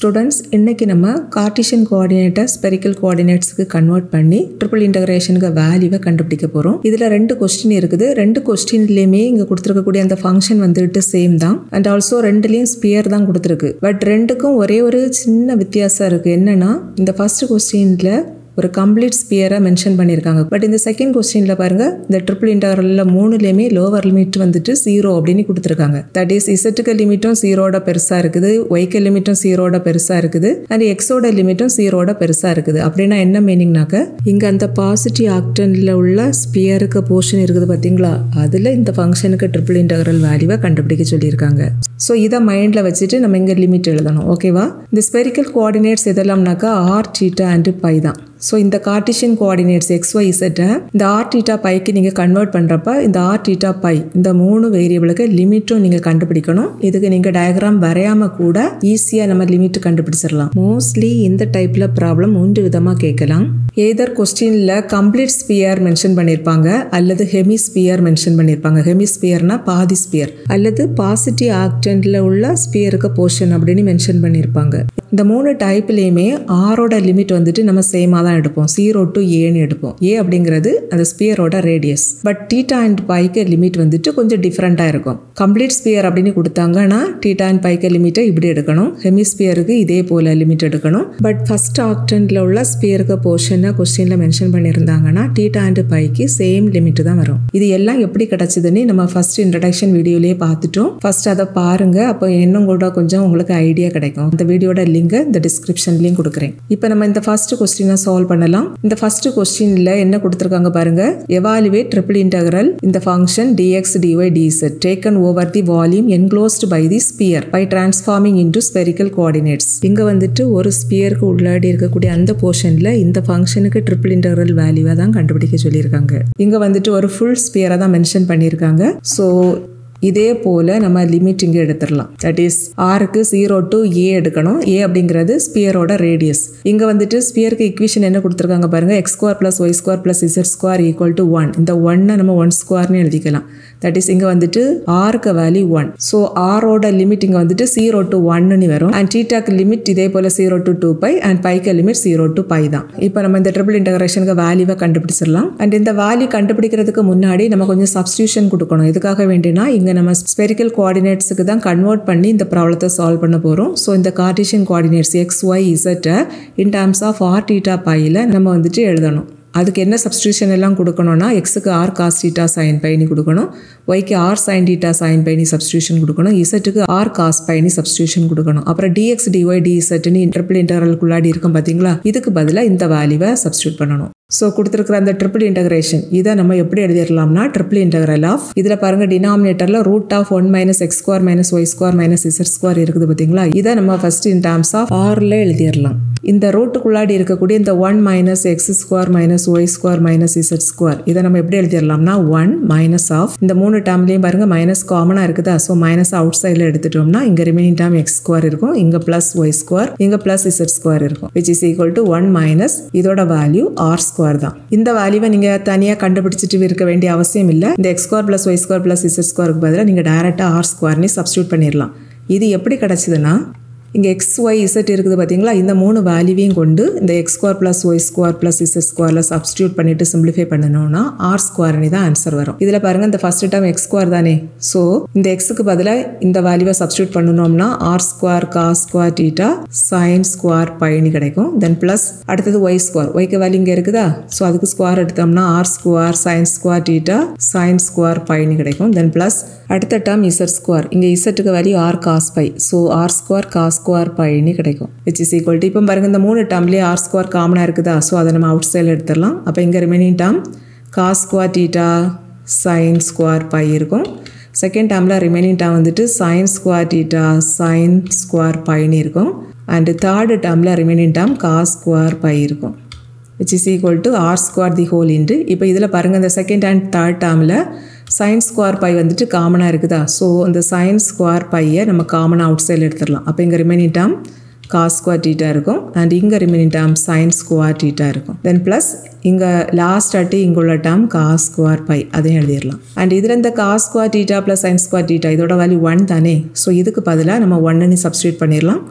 students இன்னைக்கு நம்ம cartesian கோஆர்டினேட்டை ஸ்பெரிக்கல் கோஆர்டினேட்ஸ்க்கு கன்வெர்ட் பண்ணி ட்ரிபிள் இன்டகிரேஷனுக்கு வேல்யூவை கண்டுபிடிக்க போகிறோம் இதில் ரெண்டு கொஸ்டின் இருக்குது ரெண்டு கொஸ்டின்லேயுமே இங்கே கொடுத்துருக்கக்கூடிய அந்த ஃபங்க்ஷன் வந்துட்டு சேம் தான் அண்ட் ஆல்சோ ரெண்டுலேயும் ஸ்பியர் தான் கொடுத்துருக்கு பட் ரெண்டுக்கும் ஒரே ஒரு சின்ன வித்தியாசம் இருக்குது என்னன்னா இந்த ஃபர்ஸ்ட் கொஸ்டினில் ஒரு கம்ப்ளீட் ஸ்பியரை மென்ஷன் பண்ணியிருக்காங்க பட் இந்த செகண்ட் கொஸ்டினில் பாருங்க இந்த ட்ரிபிள் இன்டர்வலில் மூணுலேயுமே லோவர் லிமிட் வந்துட்டு ஜீரோ அப்படின்னு கொடுத்துருக்காங்க தட் இஸ் இசட்டுக்கு லிமிட்டும் ஜீரோட பெருசாக இருக்குது ஒய்க்கு லிமிட்டும் ஜீரோட பெருசாக இருக்குது அண்ட் எக்ஸோட லிமிட்டும் ஜீரோட பெருசாக இருக்குது அப்படின்னா என்ன மீனிங்னாக்க இங்கே அந்த பாசிட்டிவ் ஆக்டனில் உள்ள ஸ்பியருக்கு போர்ஷன் இருக்குது பார்த்தீங்களா அதில் இந்த ஃபங்க்ஷனுக்கு ட்ரிபிள் இன்டகரல் வேல்யூவை கண்டுபிடிக்க சொல்லியிருக்காங்க ஸோ இதை மைண்டில் வச்சுட்டு நம்ம இங்கே லிமிட் எழுதணும் ஓகேவா இந்த ஸ்பெரிக்கல் கோஆர்டினேட்ஸ் எதெல்லாம்னாக்கா ஆர் டீட்டா அண்டு பை தான் ஸோ இந்த கார்டிஷியன் கோஆர்டினேட்ஸ் எக்ஸ் ஒய் இசட்டை இந்த ஆர் டீட்டா பைக்கு நீங்கள் கன்வெர்ட் பண்ணுறப்ப இந்த ஆர் டீட்டா பை இந்த மூணு வேரியபிளுக்கு லிமிட்டும் நீங்கள் கண்டுபிடிக்கணும் இதுக்கு நீங்கள் டயக்ராம் வரையாமல் கூட ஈஸியாக நம்ம லிமிட் கண்டுபிடிச்சிடலாம் மோஸ்ட்லி இந்த டைப்பில் ப்ராப்ளம் மூன்று விதமாக கேட்கலாம் ஏதர் கொஸ்டினில் கம்ப்ளீட் ஸ்பியர் மென்ஷன் பண்ணியிருப்பாங்க அல்லது ஹெமி ஸ்பியர் மென்ஷன் பண்ணியிருப்பாங்க ஹெமி ஸ்பியர்னா பாதி ஸ்பியர் அல்லது பாசிட்டிவ் ஆக்டன்ட்ல உள்ள ஸ்பியருக்கு போர்ஷன் அப்படின்னு மென்ஷன் பண்ணியிருப்பாங்க இந்த மூணு டைப்லேயுமே ஆரோட லிமிட் வந்துட்டு நம்ம சேமாக தான் எடுப்போம் ஜீரோ டு ஏன்னு எடுப்போம் ஏ அப்படிங்கிறது அந்த ஸ்பியரோட ரேடியஸ் பட் டீட்டா அண்ட் பைக்கு லிமிட் வந்துட்டு கொஞ்சம் டிஃப்ரெண்ட்டாக இருக்கும் கம்ப்ளீட் ஸ்பியர் அப்படின்னு கொடுத்தாங்கன்னா டீட்டா அண்ட் பைக்கு லிமிட்டை இப்படி எடுக்கணும் ஹெமிஸ்பியருக்கு இதே போல் லிமிட் எடுக்கணும் பட் ஃபர்ஸ்ட் ஆக்டனில் உள்ள ஸ்பியருக்கு போர்ஷனை கொஸ்டினில் மென்ஷன் பண்ணியிருந்தாங்கன்னா டீட்டா அண்ட் பைக்கு சேம் லிமிட் தான் வரும் இது எல்லாம் எப்படி கிடச்சிதுன்னு நம்ம ஃபர்ஸ்ட் இன்ட்ரடக்ஷன் வீடியோலேயே பார்த்துட்டோம் ஃபர்ஸ்ட் அதை பாருங்க அப்போ இன்னும் கூட கொஞ்சம் உங்களுக்கு ஐடியா கிடைக்கும் இந்த வீடியோட லிங்கை இந்த டிஸ்கிரிப்ஷன்லையும் கொடுக்குறேன் இப்போ நம்ம இந்த ஃபர்ஸ்ட் கொஸ்டினை சால்வ் பண்ணலாம் இந்த ஃபர்ஸ்ட் கொஸ்டினில் என்ன கொடுத்துருக்காங்க பாருங்க எவாலுவேட் ட்ரிபிள் இன்டகரல் இந்த function dx dy dz taken over the volume enclosed by the sphere by transforming into spherical coordinates இங்கே வந்துட்டு ஒரு ஸ்பியருக்கு உள்ளாடி இருக்கக்கூடிய அந்த போர்ஷனில் இந்த ஃபங்க்ஷனுக்கு ட்ரிபிள் இன்டகரல் வேல்யூவை தான் கண்டுபிடிக்க சொல்லியிருக்காங்க இங்கே வந்துட்டு ஒரு ஃபுல் ஸ்பியரை தான் மென்ஷன் பண்ணியிருக்காங்க ஸோ இதே போல் நம்ம லிமிட் இங்கே எடுத்துடலாம் தட் இஸ் ஆருக்கு ஜீரோ டு ஏ எடுக்கணும் ஏ அப்படிங்கிறது ஸ்பியரோட ரேடியஸ் இங்கே வந்துட்டு ஸ்பியருக்கு இக்வேஷன் என்ன கொடுத்துருக்காங்க பாருங்கள் x square plus y square plus z square equal to one இந்த ஒன்னை நம்ம ஒன் ஸ்கொயர்னு எழுதிக்கலாம் தட் இஸ் இங்கே வந்துட்டு ஆருக்கு வேல்யூ ஒன் ஸோ ஆரோட லிமிட் இங்கே வந்துட்டு ஜீரோ டு ஒன்னு வரும் அண்ட் டீட்டாக்கு லிமிட் இதே போல் zero to two pi and பைக்கு லிமிட் ஜீரோ டு பை தான் இப்போ நம்ம இந்த ட்ரிபிள் இன்டகிரேஷனுக்கு வேல்யூவை கண்டுபிடிச்சிடலாம் அண்ட் இந்த வேல்யூ கண்டுபிடிக்கிறதுக்கு முன்னாடி நம்ம கொஞ்சம் சப்ஸ்டியூஷன் கொடுக்கணும் எதுக்காக வேண்டினா இங்கே நம்ம ஸ்பெரிக்கல் கோஆர்டினேட்ஸுக்கு தான் கன்வெர்ட் பண்ணி இந்த ப்ராப்ளத்தை சால்வ் பண்ண போகிறோம் ஸோ இந்த கார்டிஷியன் கோஆர்டினேட்ஸ் எக்ஸ் ஒய் இசட்டை in terms of r theta பையில் நம்ம வந்துட்டு எழுதணும் அதுக்கு என்ன சப்ஸ்டியூஷன் எல்லாம் கொடுக்கணும்னா எக்ஸுக்கு r cos theta sin phi கொடுக்கணும் ஒய்க்கு r sin theta sin phi substitution கொடுக்கணும் இசட்டுக்கு ஆர் காஸ் பைனி சப்ஸ்டியூஷன் கொடுக்கணும் அப்புறம் டிஎக்ஸ் டிஒய் டிஇசட்னு ட்ரிபிள் இன்டர்வல்குள்ளாடி இருக்கும் பார்த்தீங்களா இதுக்கு பதிலாக இந்த வேல்யூவை சப்ஸ்டியூட் பண்ணணும் ஸோ கொடுத்துருக்குற அந்த ட்ரிபிள் இன்டகிரேஷன் இதை நம்ம எப்படி எழுதிடலாம்னா ட்ரிபிள் இன்டகிரல் ஆஃப் இதில் பாருங்க டினாமினேட்டரில் root of one minus x square minus y square minus z square இருக்குது பார்த்தீங்களா இதை நம்ம ஃபர்ஸ்ட் இன் டேர்ம்ஸ் ஆஃப் ஆரில் எழுதிடலாம் இந்த ரூட்டுக்குள்ளாடி இருக்கக்கூடிய இந்த one minus x square minus y square minus z square இதை நம்ம எப்படி எழுதிடலாம்னா ஒன் மைனஸ் ஆஃப் இந்த மூணு டேர்ம்லேயும் பாருங்க மைனஸ் காமனாக இருக்குதா ஸோ மைனஸ் அவுட் சைடில் எடுத்துட்டோம்னா இங்கே ரிமைனிங் டேர்ம் எக்ஸ் ஸ்கொயர் இருக்கும் இங்கே ப்ளஸ் ஒய் ஸ்கொயர் இங்கே ப்ளஸ் இசட் ஸ்கொயர் இருக்கும் which is equal to one minus இதோட வேல்யூ ஆர் ஸ்கொயர் தான் இந்த வேல்யூவை நீங்கள் தனியாக கண்டுபிடிச்சிட்டு இருக்க வேண்டிய அவசியம் இல்லை இந்த x square plus y square plus z ஸ்கொயருக்கு பதிலாக நீங்கள் டேரெக்டாக ஆர் ஸ்கொயர்னு சப்ஸ்டியூட் பண்ணிடலாம் இது எப்படி கிடச்சிதுன்னா இங்கே எக்ஸ் ஒய் இசட் இருக்குது பார்த்தீங்களா இந்த மூணு வேல்யூவையும் கொண்டு இந்த x square plus y square plus z ஸ்கொயரில் சப்ஸ்டியூட் பண்ணிட்டு சிம்பிளிஃபை பண்ணணும்னா ஆர் ஸ்கொயர்னு தான் ஆன்சர் வரும் இதில் பாருங்கள் இந்த ஃபர்ஸ்ட் டேர்ம் எக்ஸ் ஸ்கொயர் தானே ஸோ இந்த எக்ஸுக்கு பதிலாக இந்த வேல்யூவை சப்ஸ்டியூட் பண்ணணும்னா r square cos square theta sin square phi கிடைக்கும் தென் ப்ளஸ் அடுத்தது ஒய் ஸ்கொயர் ஒய்க்கு வேல்யூ இங்கே இருக்குதா ஸோ அதுக்கு ஸ்கொயர் எடுத்தோம்னா r square sin square theta sin square phi கிடைக்கும் தென் ப்ளஸ் அடுத்த டேர்ம் இசட் ஸ்கொயர் இங்கே இசட்டுக்கு value r cos phi so r square cos square பைன்னு கிடைக்கும் விச் இஸ் ஈக்குவல் டு இப்போ பாருங்க இந்த மூணு டேர்ம்லேயே ஆர் ஸ்கொயர் காமனாக இருக்குதா ஸோ அதை நம்ம அவுட் சைடில் எடுத்துடலாம் அப்போ இங்கே remaining term cos square theta sin square phi இருக்கும் செகண்ட் டேர்மில் ரிமைனிங் டேர்ம் வந்துட்டு sin square theta sin square பைன்னு இருக்கும் அண்டு தேர்டு டேர்மில் remaining term cos square phi இருக்கும் which is equal to r square the whole into இப்போ இதில் பாருங்கள் இந்த செகண்ட் அண்ட் தேர்ட் டேர்மில் சைன் ஸ்கொயர் பை வந்துட்டு காமனாக இருக்குதா ஸோ இந்த சைன் ஸ்கொயர் பையை நம்ம காமனாக அவுட் சைடில் எடுத்துடலாம் அப்போ இங்கே remaining term cos square theta இருக்கும் அண்ட் இங்கே remaining term sin square theta இருக்கும் தென் ப்ளஸ் இங்கே லாஸ்ட் அட்டு இங்கே உள்ள டேர்ம் காஸ் ஸ்கொயர் பை அதையும் எழுதிடலாம் அண்ட் இதில் இந்த cos square theta plus sin square theta இதோட வேல்யூ ஒன் தானே ஸோ இதுக்கு பதிலாக நம்ம ஒன்னுன்னு சப்ஸ்டியூட் பண்ணிடலாம்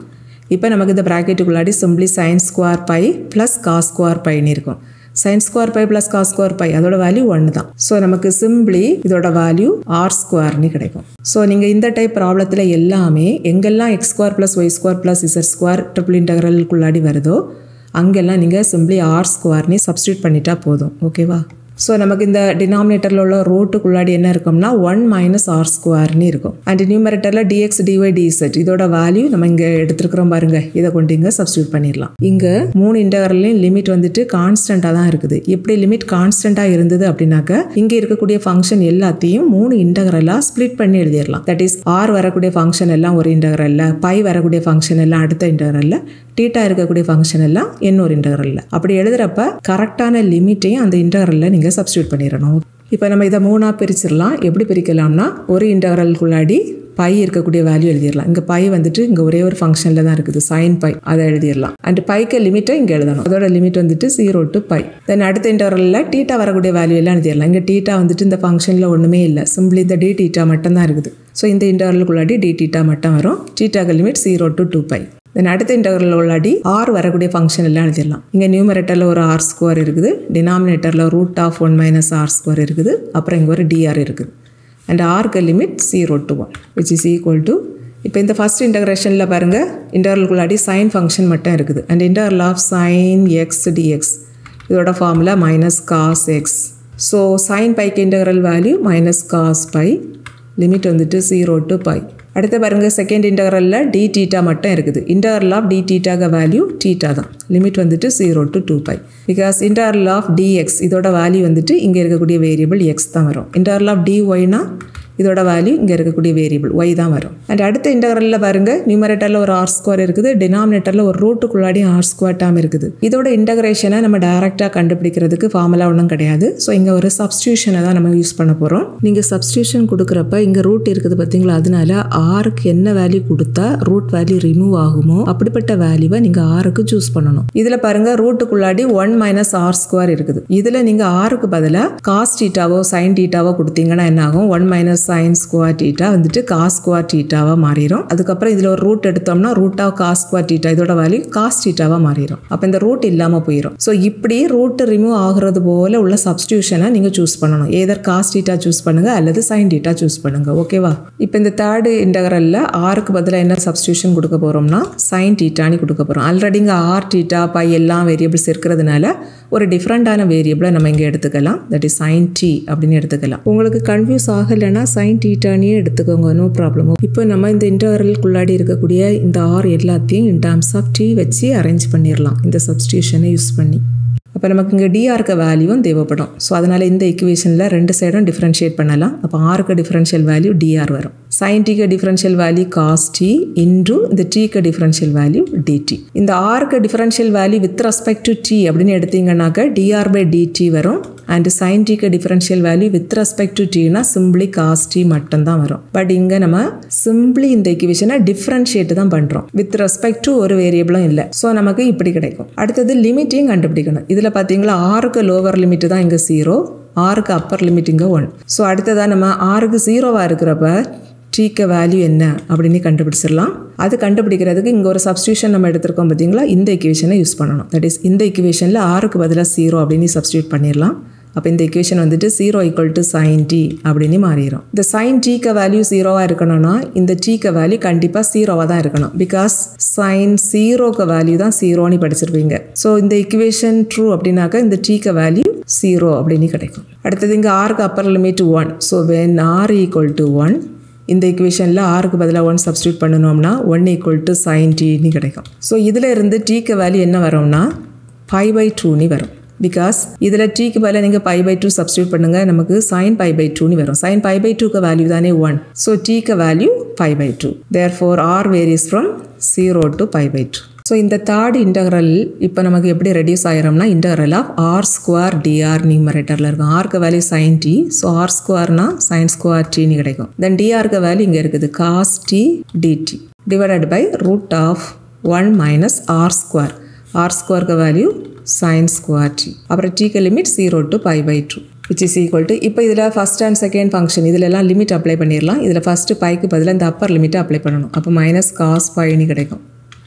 இப்போ நமக்கு இந்த ப்ராக்கெட்டுக்குள்ளாடி simply sin square phi plus cos square பைன்னு இருக்கும் sin square phi plus cos square phi அதோட வேல்யூ ஒன்று தான் ஸோ நமக்கு சிம்பிளி இதோட வேல்யூ ஆர் ஸ்கொயர்னு கிடைக்கும் ஸோ நீங்கள் இந்த டைப் ப்ராப்ளத்தில் எல்லாமே எங்கெல்லாம் x square plus y square plus z square triple இன்டகரலுக்குள்ளாடி வருதோ அங்கெல்லாம் நீங்கள் சிம்பிளி ஆர் ஸ்கொயர்னு சப்ஸ்டியூட் பண்ணிட்டா போதும் ஓகேவா ஸோ நமக்கு இந்த டினாமினேட்டரில் உள்ள ரோட்டுக்குள்ளாடி என்ன இருக்கும்னா ஒன் மைனஸ் ஆர் ஸ்கொயர்னு இருக்கும் அண்ட் நியூமரேட்டரில் டிஎக்ஸ் டிஒய் டிசெட் இதோட வேல்யூ நம்ம இங்கே எடுத்துருக்கிறோம் பாருங்க இதை கொண்டு இங்கே சப்ஸ்டியூட் பண்ணிடலாம் இங்கே மூணு இன்டகரல்லையும் லிமிட் வந்துட்டு கான்ஸ்டண்ட்டாக தான் இருக்குது எப்படி லிமிட் கான்ஸ்டண்ட்டாக இருந்தது அப்படின்னாக்க இங்கே இருக்கக்கூடிய ஃபங்க்ஷன் எல்லாத்தையும் மூணு இன்டகரலாக ஸ்ப்ளிட் பண்ணி எழுதிடலாம் தட் இஸ் ஆர் வரக்கூடிய ஃபங்க்ஷன் எல்லாம் ஒரு இன்டகரல்ல பை வரக்கூடிய ஃபங்க்ஷன் எல்லாம் அடுத்த இன்டகரல்ல டீட்டா இருக்கக்கூடிய ஃபங்க்ஷன் எல்லாம் இன்னொரு இன்டகரல்ல அப்படி எழுதுறப்ப கரெக்டான லிமிட்டையும் அந்த இன்டகரல்ல நீங்கள் சப்ஸ்டியூட் பண்ணிடணும் இப்போ நம்ம இதை மூணாக பிரிச்சிடலாம் எப்படி பிரிக்கலாம்னா ஒரு இன்டகரலுக்குள்ளாடி பை இருக்கக்கூடிய வேல்யூ எழுதிடலாம் இங்கே பை வந்துட்டு இங்கே ஒரே ஒரு ஃபங்க்ஷனில் தான் இருக்குது சைன் பை அதை எழுதிடலாம் அண்ட் பைக்கு லிமிட்டை இங்கே எழுதணும் அதோட லிமிட் வந்துட்டு ஜீரோ டு பை தென் அடுத்த இன்டர்வலில் டீட்டா வரக்கூடிய வேல்யூ எல்லாம் எழுதிடலாம் இங்கே டீட்டா வந்துட்டு இந்த ஃபங்க்ஷனில் ஒன்றுமே இல்லை சிம்பிளி இந்த டி டீட்டா மட்டும் தான் இருக்குது ஸோ இந்த இன்டர்வலுக்குள்ளாடி டி டீட்டா மட்டும் வரும் டீட்டாக்கு limit zero to two pi then அடுத்த இன்டர்வலில் உள்ளாடி ஆர் வரக்கூடிய ஃபங்க்ஷன் எல்லாம் எழுதிடலாம் இங்கே நியூமரேட்டரில் ஒரு ஆர் ஸ்கொயர் இருக்குது டினாமினேட்டரில் root of one minus r square இருக்குது அப்புறம் இங்கே ஒரு டிஆர் இருக்குது அண்ட் ஆர்க்கு limit zero to one which is equal to இப்போ இந்த ஃபஸ்ட் இன்டகிரேஷனில் பாருங்கள் இன்டர்வலுக்குள்ளாடி சைன் ஃபங்க்ஷன் மட்டும் இருக்குது and integral of sin x dx இதோட formula minus cos x so sin பைக்கு integral value minus cos phi limit வந்துட்டு ஜீரோ டு பை அடுத்து பாருங்க செகண்ட் இன்டகரலில் டி டீட்டா மட்டும் இருக்குது இன்டகரல் ஆஃப் டி டீட்டாக வேல்யூ டீட்டா தான் லிமிட் வந்துட்டு zero to two pi because integral of dx இதோட வேல்யூ வந்துட்டு இங்கே இருக்கக்கூடிய வேரியபிள் எக்ஸ் தான் வரும் இன்டகரல் ஆஃப் டி ஒய்னா இதோட வேல்யூ இங்கே இருக்கக்கூடிய வேரியபிள் ஒய் தான் வரும் அண்ட் அடுத்த இன்டகரலில் பாருங்க நியூமரேட்டரில் ஒரு ஆர் ஸ்கொயர் இருக்குது டினாமினேட்டரில் ஒரு ரூட்டுக்குள்ளாடி ஆர் ஸ்கொயர் டேம் இருக்குது இதோட இன்டகிரேஷனை நம்ம டைரெக்டாக கண்டுபிடிக்கிறதுக்கு ஃபார்முலா ஒன்றும் கிடையாது ஸோ இங்கே ஒரு சப்ஸ்டியூஷனை தான் நம்ம யூஸ் பண்ண போகிறோம் நீங்கள் சப்ஸ்டியூஷன் கொடுக்குறப்ப இங்கே ரூட் இருக்குது பார்த்தீங்களா அதனால ஆருக்கு என்ன வேல்யூ கொடுத்தா ரூட் வேல்யூ ரிமூவ் ஆகுமோ அப்படிப்பட்ட வேல்யூவை நீங்கள் ஆருக்கு சூஸ் பண்ணணும் இதில் பாருங்க ரூட்டுக்குள்ளாடி ஒன் மைனஸ் ஆர் ஸ்கொயர் இருக்குது இதில் நீங்கள் ஆருக்கு பதிலாக காஸ் டீட்டாவோ சைன் டீட்டாவோ கொடுத்தீங்கன்னா என்ன ஆகும் one minus sin square theta வந்துட்டு காஸ் ஸ்கொயர் டீட்டாவாக மாறிடும் அதுக்கப்புறம் இதில் ஒரு ரூட் எடுத்தோம்னா root of cos square theta இதோட வேல்யூ காஸ் டீட்டாவாக மாறிடும் அப்போ இந்த ரூட் இல்லாமல் போயிடும் ஸோ இப்படி ரூட் ரிமூவ் ஆகுறது போல உள்ள சப்ஸ்டியூஷனை நீங்கள் சூஸ் பண்ணணும் ஏதர் காஸ் டீட்டா சூஸ் பண்ணுங்க அல்லது சைன் டீட்டா சூஸ் பண்ணுங்க ஓகேவா இப்போ இந்த தேர்டு இன்டகரலில் ஆருக்கு பதிலாக என்ன சப்ஸ்டியூஷன் கொடுக்க போகிறோம்னா சைன் டீட்டான்னு கொடுக்க போகிறோம் ஆல்ரெடி இங்கே ஆர் டீட்டா பை எல்லாம் வேரியபிள்ஸ் இருக்கிறதுனால ஒரு டிஃப்ரெண்ட்டான வேரியபிளை நம்ம இங்கே எடுத்துக்கலாம் தட் இஸ் சைன் டி அப்படின்னு எடுத்துக்கலாம் உங்களுக்கு கன்ஃபியூஸ் ஆகலைன்னா சைன் டீட்டானே எடுத்துக்கோங்க நோ ப்ராப்ளம் இப்போ நம்ம இந்த இன்டர்வலுக்குள்ளாடி இருக்கக்கூடிய இந்த ஆர் எல்லாத்தையும் இன் டேர்ம்ஸ் ஆஃப் டி வச்சு அரேஞ்ச் பண்ணிடலாம் இந்த சப்ஸ்டியூஷனை யூஸ் பண்ணி அப்போ நமக்கு இங்கே டிஆருக்கு வேல்யூவும் தேவைப்படும் ஸோ அதனால் இந்த இக்குவேஷனில் ரெண்டு சைடும் டிஃப்ரென்ஷியேட் பண்ணலாம் அப்போ ஆருக்கு டிஃப்ரென்ஷியல் வேல்யூ டிஆர் வரும் சைன் டிக்கு differential value cos t into இந்த டீக்கு டிஃப்ரென்ஷியல் வேல்யூ டிடி இந்த ஆருக்கு differential value with respect to t அப்படின்னு எடுத்தீங்கன்னாக்க டிஆர் பை டிடி வரும் அண்ட் சைன் டிக்கு differential value with respect to டீனா சிம்பிளி காஸ் டி மட்டும்தான் வரும் பட் இங்கே நம்ம சிம்பிளி இந்த இக்குவேஷனை டிஃப்ரென்ஷியேட் தான் பண்ணுறோம் வித் ரெஸ்பெக்ட் டு ஒரு வேரியபிளும் இல்லை ஸோ நமக்கு இப்படி கிடைக்கும் அடுத்தது லிமிட்டையும் கண்டுபிடிக்கணும் இதில் பார்த்தீங்களா ஆறுக்கு லோவர் லிமிட் தான் இங்கே ஜீரோ ஆறுக்கு அப்பர் லிமிட் இங்கே ஒன் ஸோ அடுத்ததாக நம்ம ஆறுக்கு ஜீரோவாக இருக்கிறப்ப டீக்க வேல்யூ என்ன அப்படின்னு கண்டுபிடிச்சிடலாம் அது கண்டுபிடிக்கிறதுக்கு இங்கே ஒரு சப்ஸ்டியூஷன் நம்ம எடுத்திருக்கோம் பார்த்தீங்களா இந்த இக்குவேஷனை யூஸ் பண்ணணும் தட் இஸ் இந்த இக்குவேஷனில் ஆறுக்கு பதிலாக ஜீரோ அப்படின்னு சப்ஸ்டியூட் பண்ணிடலாம் அப்போ இந்த இக்குவேஷன் வந்துட்டு zero equal to sin t அப்படின்னு மாறிடும் இந்த சைன் டீக்க வேல்யூ ஜீரோவாக இருக்கணும்னா இந்த டீக்க வேல்யூ கண்டிப்பாக ஜீரோவாக தான் இருக்கணும் பிகாஸ் சைன் ஜீரோக்க வேல்யூ தான் ஜீரோன்னு படிச்சிருப்பீங்க ஸோ இந்த இக்குவேஷன் ட்ரூ அப்படின்னாக்கா இந்த டீக்க வேல்யூ ஜீரோ அப்படின்னு கிடைக்கும் அடுத்தது இங்கே ஆருக்கு upper limit one so when r equal to one இந்த இக்குவேஷனில் ஆருக்கு பதிலாக ஒன் சப்ஸ்டியூட் பண்ணணும்னா ஒன் ஈக்குவல் டு சைன் டின்னு கிடைக்கும் ஸோ இதில் இருந்து டீக்கு வேல்யூ என்ன வரும்னா ஃபைவ் பை டூன்னு வரும் பிகாஸ் இதில் டீக்கு பதிலாக நீங்கள் பை பை டூ சப்ஸ்டியூட் பண்ணுங்கள் நமக்கு சைன் பை பை டூன்னு வரும் சைன் பை பை டூக்கு வேல்யூ தானே ஒன் ஸோ டீக்கு value five pi by therefore r varies from zero to pi by two so இந்த தேர்ட் இன்டகரல் இப்போ நமக்கு எப்படி ரெடியூஸ் ஆகிறோம்னா integral of r square dr நியூமரேட்டரில் இருக்கும் ஆர்க்கு value sin t so r ஸ்கொயர்னா சைன் ஸ்கொயர் டின்னு கிடைக்கும் தென் டிஆருக்கு வேல்யூ இங்கே இருக்குது cos t dt divided by root of one minus r square R ஸ்கொயருக்கு வேல்யூ சைன் ஸ்கொயர் டி அப்புறம் டீக்கு limit zero to pi by two which is equal to இப்போ இதில் ஃபஸ்ட் அண்ட் செகண்ட் ஃபங்க்ஷன் இதில் எல்லாம் limit apply பண்ணிடலாம் இதில் first bike பதிலாக இந்த அப்பர் லிமிட்டை அப்ளை பண்ணணும் அப்போ மைனஸ் காஸ் பைன்னு கிடைக்கும்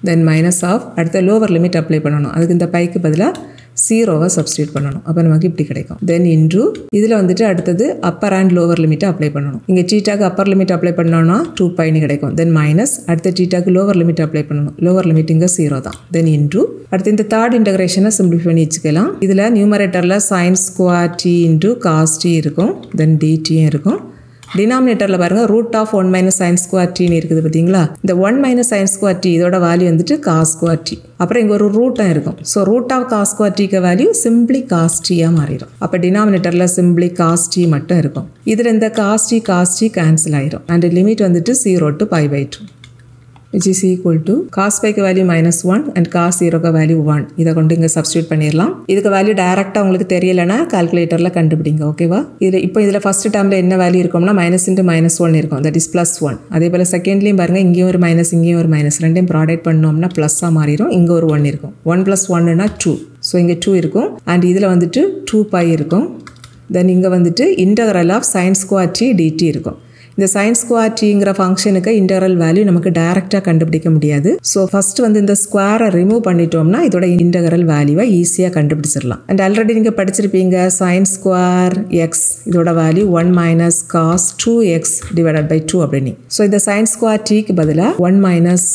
தென் மைனஸ் ஆஃப் அடுத்த லோவர் லிமிட் அப்ளை பண்ணணும் அதுக்கு இந்த பைக்கு பதிலாக ஜீரோவை சப்ஸ்டியூட் பண்ணணும் அப்போ நமக்கு இப்படி கிடைக்கும் தென் இன்ட்ரூ இதில் வந்துட்டு அடுத்தது அப்பர் அண்ட் லோவர் லிமிட்டை அப்ளை பண்ணணும் இங்கே டீட்டாக்கு அப்பர் லிமிட் அப்ளை பண்ணோம்னா டூ பைன்னு கிடைக்கும் தென் மைனஸ் அடுத்த டீட்டாக்கு லோவர் லிமிட் அப்ளை பண்ணணும் லோவர் லிமிட் இங்கே ஜீரோ தான் தென் இன்ட்ரூ அடுத்து இந்த தேர்ட் இன்டகிரேஷனை சிம்பிளிஃபை பண்ணி வச்சுக்கலாம் இதில் நியூமரேட்டரில் sin square t into cos t இருக்கும் தென் டிடியும் இருக்கும் டினாமினேட்டரில் பாருங்கள் root of one minus sin square டின்னு இருக்குது பார்த்தீங்களா இந்த one minus sin square t இதோட வேல்யூ வந்துட்டு காஸ் ஸ்கொயர் டி அப்புறம் இங்கே ஒரு ரூட்டும் இருக்கும் so root of cos square டிக்கு வேல்யூ சிம்பிளி காஸ் டியாக மாறிடும் அப்போ டினாமினேட்டரில் சிம்பிளி காஸ் டி மட்டும் இருக்கும் இதில் இந்த cos t cos t cancel ஆயிரும் அண்ட் லிமிட் வந்துட்டு zero to pi by two which is equal to cos பைக்கு value minus one and cos ஜீரோக்கு வேல்யூ ஒன் இதை கொண்டு இங்கே சப்ஸ்டியூட் பண்ணிடலாம் இதுக்கு வேல்யூ டேரெக்டாக உங்களுக்கு தெரியலைன்னா கால்குலேட்டரில் கண்டுபிடிங்க ஓகேவா இதில் இப்போ இதில் ஃபஸ்ட் டேர்மில் என்ன வேல்யூ இருக்கும்னா மைனஸ் இன்ட்டு மைனஸ் ஒன் இருக்கும் தட் இஸ் ப்ளஸ் ஒன் அதே போல் செகண்ட்லேயும் பாருங்கள் இங்கேயும் ஒரு மைனஸ் இங்கேயும் ஒரு மைனஸ் ரெண்டையும் ப்ராடக்ட் பண்ணோம்னா ப்ளஸ்ஸாக மாறிடும் இங்கே ஒரு ஒன் இருக்கும் ஒன் ப்ளஸ் ஒன்னுனா டூ ஸோ இங்கே டூ இருக்கும் அண்ட் இதில் வந்துட்டு டூ பை இருக்கும் தென் இங்கே வந்துட்டு இன்டகரல் ஆஃப் சயின்ஸ் குவாட்டி டிடி இருக்கும் இந்த சயின்ஸ் ஸ்கொயர் ஃபங்க்ஷனுக்கு இன்டகரல் வேல்யூ நமக்கு டைரெக்டாக கண்டுபிடிக்க முடியாது ஸோ ஃபர்ஸ்ட் வந்து இந்த ஸ்கொயரை ரிமூவ் பண்ணிட்டோம்னா இதோட இன்டகரல் வேல்யூவை ஈஸியாக கண்டுபிடிச்சிடலாம் அண்ட் ஆல்ரெடி நீங்கள் படிச்சிருப்பீங்க சயின்ஸ் ஸ்கொயர் எக்ஸ் இதோட value one minus cos two x divided by two அப்படின்னு ஸோ இந்த சயின்ஸ் ஸ்கொயர் டிக்கு பதிலாக one minus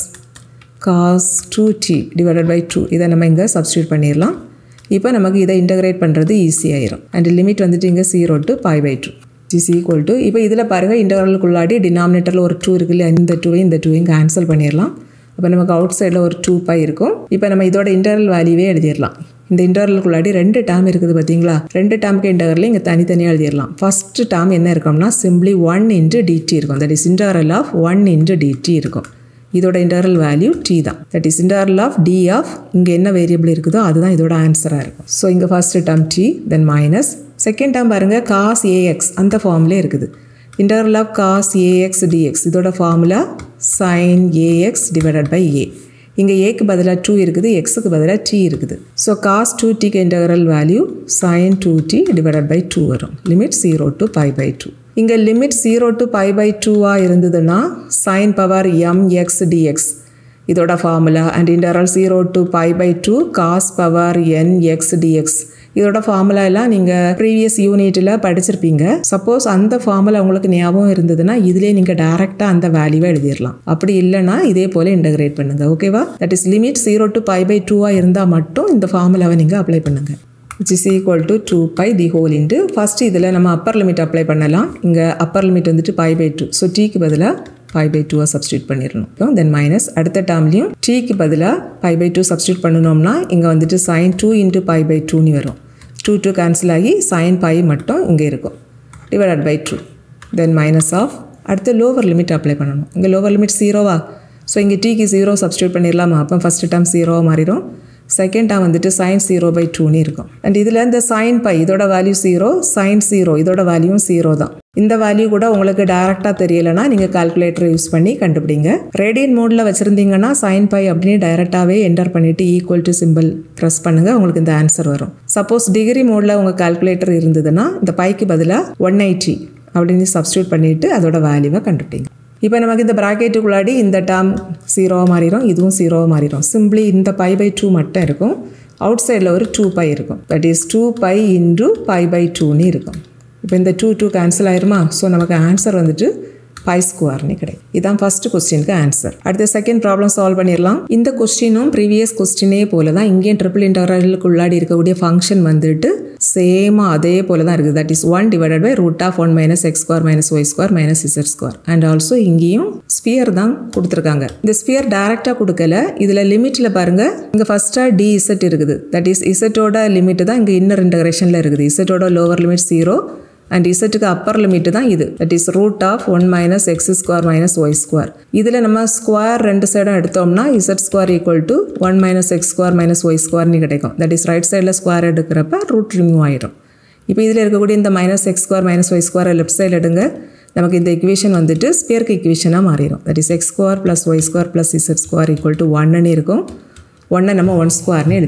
cos two t divided by two இதை நம்ம இங்கே சப்ஸ்டியூட் பண்ணிடலாம் இப்போ நமக்கு இதை இன்டகிரேட் பண்ணுறது ஈஸியாயிரும் அண்ட் லிமிட் வந்துட்டு இங்கே zero to pi by two is equal to இப்போ இதில் பாருங்கள் இன்டர்வலுக்குள்ளாடி டினாமினேட்டரில் ஒரு டூ இருக்கு இல்லையா இந்த டூவையும் இந்த டூவையும் கேன்சல் பண்ணிடலாம் அப்போ நமக்கு அவுட் சைடில் ஒரு டூ பை இருக்கும் இப்போ நம்ம இதோட இன்டர்வல் வேல்யூவே எழுதிடலாம் இந்த இன்டர்வலுக்குள்ளாடி ரெண்டு டேம் இருக்குது பார்த்தீங்களா ரெண்டு டேமுக்கு இன்டர்வல் இங்கே தனித்தனியாக எழுதிடலாம் ஃபஸ்ட்டு டேம் என்ன இருக்கும்னா சிம்பிளி ஒன் இன்ட்டு டிடி இருக்கும் that is integral of one into dt இருக்கும் இதோட இன்டர்வல் வேல்யூ டி தான் that is integral of t of இங்கே என்ன வேரியபிள் இருக்குதோ அதுதான் இதோட ஆன்சராக இருக்கும் ஸோ இங்கே first term t then minus second term பாருங்கள் காஸ் ஏஎக்ஸ் அந்த ஃபார்ம்லேயே இருக்குது interval of cos a x d x இதோட formula sine a x divided by a இங்கே ஏக்கு பதிலாக டூ இருக்குது எக்ஸுக்கு பதிலாக டி இருக்குது ஸோ காஸ் டூ டிக்கு integral value sine two t divided by two வரும் limit zero to pi by two இங்கே limit zero to pi by டூவாக இருந்ததுன்னா sine power m x dx இதோட formula and interval zero to pi by two cos power n x dx இதோட formula எல்லாம் நீங்கள் previous யூனிட்டில் படிச்சிருப்பீங்க suppose அந்த ஃபார்முலா உங்களுக்கு ஞாபகம் இருந்ததுன்னா இதிலே நீங்கள் டேரெக்டாக அந்த வேல்யூவை எழுதிடலாம் அப்படி இல்லைனா இதே போல் இன்டகிரேட் பண்ணுங்கள் ஓகேவா that is limit zero to pi by டூவாக இருந்தால் மட்டும் இந்த ஃபார்முலாவை நீங்கள் அப்ளை பண்ணுங்கள் which is equal to two by the whole into first இதில் நம்ம அப்பர் லிமிட் அப்ளை பண்ணலாம் இங்கே அப்பர் லிமிட் வந்துட்டு பை பை டூ ஸோ டீக்கு பதிலாக பை பை டூவை சப்ஸ்டியூட் பண்ணிடணும் தென் மைனஸ் அடுத்த டேர்ம்லையும் டீக்கு பதிலாக பை பை டூ சப்ஸ்டியூட் பண்ணணும்னா இங்கே வந்துட்டு sine two into pi by டூன்னு வரும் டூ டூ கேன்சல் ஆகி சைன் பை மட்டும் இங்கே இருக்கும் divided by two then minus of அடுத்து லோவர் லிமிட் அப்ளை பண்ணணும் இங்கே லோவர் லிமிட் ஜீரோவா ஸோ இங்கே டீக்கு ஜீரோ சப்ஸ்டியூட் பண்ணிடலாமா அப்போ ஃபஸ்ட்டு டேர்ம் ஜீரோவாக மாறிடும் செகண்ட் டேர்ம் வந்துட்டு சைன் ஜீரோ பை டூன்னு இருக்கும் அண்ட் இதில் இந்த சைன் பை இதோட வேல்யூ ஜீரோ சைன் ஜீரோ இதோட வேல்யூவும் ஜீரோ தான் இந்த வேல்யூ கூட உங்களுக்கு டைரெக்டாக தெரியலைன்னா நீங்கள் கால்குலேட்டர் யூஸ் பண்ணி கண்டுபிடிங்க ரேடியன் மோடில் வச்சுருந்தீங்கன்னா சைன் பை அப்படின்னு டைரெக்டாகவே என்டர் பண்ணிவிட்டு ஈக்குவல் டு சிம்பிள் ப்ரெஸ் பண்ணுங்கள் உங்களுக்கு இந்த ஆன்சர் வரும் சப்போஸ் டிகிரி மோடில் உங்கள் கால்குலேட்டர் இருந்ததுன்னா இந்த பைக்கு பதிலாக ஒன் எயிட்டி அப்படின்னு சப்ஸ்டியூட் பண்ணிவிட்டு அதோட வேல்யூவை கண்டுபிடிங்க இப்போ நமக்கு இந்த ப்ராக்கெட்டுக்குள்ளாடி இந்த டேர்ம் ஜீரோவாக மாறிடும் இதுவும் ஜீரோவாக மாறிடும் சிம்பிளி இந்த பை பை டூ மட்டும் இருக்கும் அவுட் சைடில் ஒரு டூ பை இருக்கும் that is two pi into pi by டூன்னு இருக்கும் இப்போ இந்த டூ டூ கேன்சல் ஆயிருமா ஸோ நமக்கு ஆன்சர் வந்துட்டு பை ஸ்கொயர்னு கிடைக்கும் இதான் ஃபர்ஸ்ட் கொஸ்டினுக்கு ஆன்சர் அடுத்த செகண்ட் ப்ராப்ளம் சால்வ் பண்ணிடலாம் இந்த கொஸ்டினும் ப்ரீவியஸ் கொஸ்டினே போல தான் இங்கேயும் ட்ரிபிள் இன்டர்வலுக்கு உள்ளாடி இருக்கக்கூடிய ஃபங்க்ஷன் வந்துட்டு சேமாக அதே போல தான் இருக்குது that is one divided by root of one minus x square minus y square minus z square and also இங்கேயும் ஸ்பியர் தான் கொடுத்துருக்காங்க இந்த ஸ்பியர் டேரெக்டாக கொடுக்கல இதில் லிமிட்டில் பாருங்கள் இங்கே ஃபஸ்ட்டாக டி இசட் இருக்குது தட் இஸ் இசட்டோட லிமிட் தான் இங்கே இன்னர் இன்டகிரேஷனில் இருக்குது இசட்டோட லோவர் லிமிட் ஜீரோ அண்ட் இசட்டுக்கு அப்பர் லிமிட்டு தான் இது that is root of one minus x square minus y square இதில் நம்ம ஸ்கொயர் ரெண்டு சைடும் எடுத்தோம்னா z square equal to one minus x square minus y ஸ்கொயர்னு கிடைக்கும் தட் இஸ் ரைட் சைடில் ஸ்கொயர் எடுக்கிறப்ப ரூட் ரிமூவ் ஆயிடும் இப்போ இதில் இருக்கக்கூடிய இந்த minus x square minus y square left சைடில் எடுங்க நமக்கு இந்த இக்குவேஷன் வந்துட்டு ஸ்பியருக்கு இக்குவேஷனாக மாறிடும் that is x square plus y square plus z square equal to ஒன்னு இருக்கும் ஒன்னை நம்ம ஒன் ஸ்கொயர்னு எழுதிக்கலாம்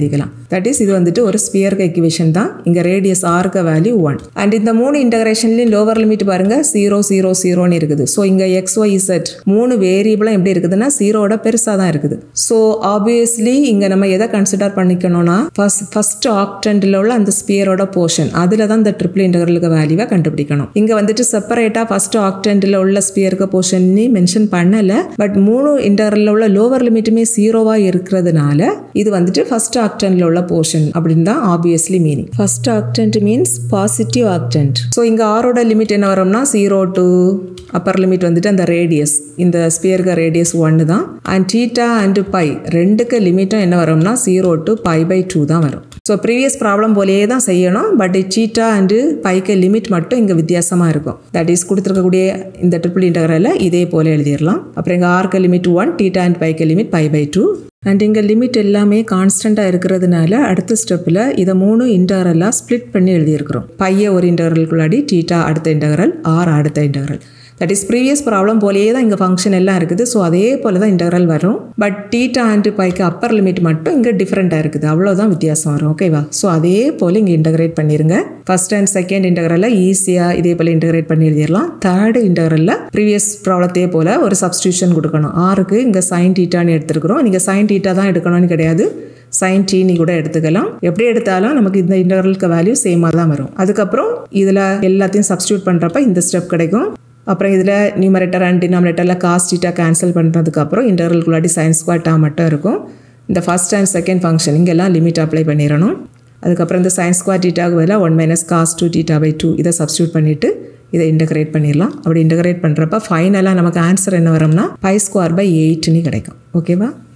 தட் இஸ் இது வந்துட்டு ஒரு ஸ்பியருக்கு எக்வேஷன் தான் இங்கே ரேடியஸ் ஆருக்கு வேல்யூ ஒன் அண்ட் இந்த மூணு இன்டகிரேஷன்லையும் லோவர் லிமிட் பாருங்க ஜீரோ ஜீரோ ஜீரோன்னு இருக்குது ஸோ இங்கே எக்ஸ் ஒய் இசட் மூணு வேரியபிளும் எப்படி இருக்குதுன்னா ஜீரோட பெருசாக தான் இருக்குது ஸோ ஆப்வியஸ்லி இங்கே நம்ம எதை கன்சிடர் பண்ணிக்கணும்னா ஃபஸ்ட் ஃபஸ்ட் ஆக்டென்டில் உள்ள அந்த ஸ்பியரோட போர்ஷன் அதில் தான் இந்த ட்ரிபிள் இன்டகரலுக்கு வேல்யூவை கண்டுபிடிக்கணும் இங்கே வந்துட்டு செப்பரேட்டாக ஃபஸ்ட் ஆக்டென்டில் உள்ள ஸ்பியருக்கு போர்ஷன்னு மென்ஷன் பண்ணலை பட் மூணு இன்டகரலில் உள்ள லோவர் லிமிட்டுமே ஜீரோவாக இருக்கிறதுனால இது வந்துட்டு ஃபஸ்ட் ஆக்டென்டில் உள்ள போர்ஷன் அப்படின்னு தான் obviously meaning first octant means positive octant so இங்கே ஆரோட லிமிட் என்ன வரும்னா ஜீரோ டு அப்பர் லிமிட் வந்துட்டு அந்த ரேடியஸ் இந்த ஸ்பியருக்கு ரேடியஸ் ஒன்று தான் அண்ட் டீட்டா அண்ட் பை ரெண்டுக்கு லிமிட்டும் என்ன வரும்னா zero to pi by two தான் வரும் ஸோ ப்ரீவியஸ் ப்ராப்ளம் போலேயே தான் செய்யணும் பட் சீட்டா அண்டு பைக்கு லிமிட் மட்டும் இங்கே வித்தியாசமாக இருக்கும் தட் இஸ் கொடுத்துருக்கக்கூடிய இந்த ட்ரிபிள் இன்டகரில் இதே போல் எழுதிடலாம் அப்புறம் இங்கே ஆர்க்கு லிமிட் ஒன் டீட்டா அண்ட் பைக்கு limit pi by two and இங்கே லிமிட் எல்லாமே கான்ஸ்டண்ட்டாக இருக்கிறதுனால அடுத்த ஸ்டெப்பில் இதை மூணு இன்டகரலாக ஸ்ப்ளிட் பண்ணி எழுதியிருக்கிறோம் பைய ஒரு இன்டகரலுக்குள்ளாடி டீட்டா அடுத்த இன்டகரல் ஆர் அடுத்த integral that is previous problem போலேயே தான் இங்கே ஃபங்க்ஷன் எல்லாம் இருக்குது ஸோ அதே போல் தான் இன்டகரல் வரும் பட் டீட்டா அண்ட் பைக்கு அப்பர் லிமிட் மட்டும் இங்கே டிஃப்ரெண்ட்டாக இருக்குது அவ்வளோதான் வித்தியாசம் வரும் ஓகேவா ஸோ அதே போல் இங்கே இன்டகிரேட் பண்ணிடுங்க ஃபர்ஸ்ட் அண்ட் செகண்ட் இன்டகரலில் ஈஸியாக இதே போல் இன்டகிரேட் பண்ணி எழுதிடலாம் தேர்டு இன்டகரலில் ப்ரீவியஸ் ப்ராப்ளத்தையே போல் ஒரு சப்ஸ்டியூஷன் கொடுக்கணும் ஆறுக்கு இங்கே சைன் டீட்டான்னு எடுத்துருக்குறோம் நீங்கள் சைன் டீட்டா தான் எடுக்கணும்னு கிடையாது சைன் டீனி கூட எடுத்துக்கலாம் எப்படி எடுத்தாலும் நமக்கு இந்த இன்டகரலுக்கு வேல்யூ சேமாக தான் வரும் அதுக்கப்புறம் இதில் எல்லாத்தையும் சப்ஸ்டியூட் பண்ணுறப்ப இந்த ஸ்டெப் கிடைக்கும் அப்புறம் இதில் நியூமரேட்டர் அண்ட் டினாமினேட்டரில் காஸ்டிட்டா கேன்சல் பண்ணுறதுக்கப்புறம் இன்டர்வல்குள்ளாடி சயின்ஸ் ஸ்கொயர் மட்டும் இருக்கும் இந்த ஃபஸ்ட் அண்ட் செகண்ட் ஃபங்க்ஷன் இங்கெல்லாம் லிமிட் அப்ளை பண்ணிடணும் அதுக்கப்புறம் இந்த சயின்ஸ் ஸ்கொயர் டீட்டாவுக்கு பதிலாக one minus cos two theta by two இதை சப்ஸ்டியூட் பண்ணிவிட்டு இதை இன்டகிரேட் பண்ணிடலாம் அப்படி இன்டகிரேட் பண்ணுறப்ப ஃபைனலாக நமக்கு ஆன்சர் என்ன வரும்னா பை ஸ்கொயர் பை எயிட்னு கிடைக்கும் ஓகேவா